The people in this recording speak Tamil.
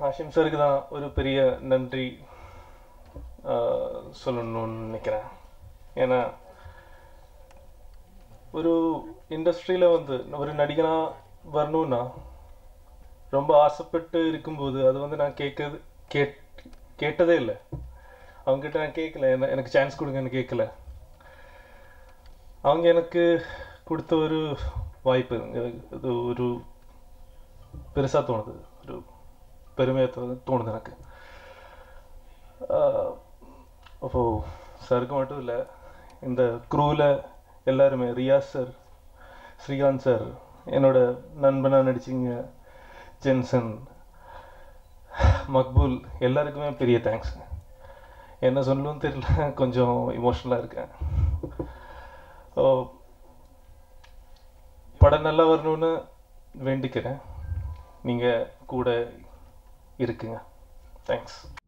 ஹாஷிம் சாருக்கு தான் ஒரு பெரிய நன்றி ஆஹ், சொல்லணும்னு நினைக்கிறேன் ஏன்னா ஒரு இண்டஸ்ட்ரியில் வந்து ஒரு நடிகனாக வரணும்னா ரொம்ப ஆசைப்பட்டு இருக்கும்போது அது வந்து நான் கேட்கறது கேட் கேட்டதே இல்லை அவங்ககிட்ட நான் கேட்கல என்ன எனக்கு சான்ஸ் கொடுங்கன்னு கேட்கல அவங்க எனக்கு கொடுத்த ஒரு வாய்ப்பு இது ஒரு பெருசாக தோணுது ஒரு பெருமையாக தோ- தோணுது எனக்கு ஆஹ் அப்போ சருக்கு மட்டும் இல்லை இந்த குரூவில் எல்லாருமே ரியாஸ் சார் ஸ்ரீகாந்த் சார் என்னோட நண்பனாக நடிச்சிங்க ஜென்சன் மக்பூல் எல்லாருக்குமே பெரிய தேங்க்ஸ் என்ன சொல்லணும்னு தெரியல கொஞ்சம் இமோஷ்னலாக இருக்கேன் ஓ, படம் நல்லா வரணும்னு வேண்டிக்கிறேன் நீங்கள் கூட இருக்குங்க தேங்க்ஸ்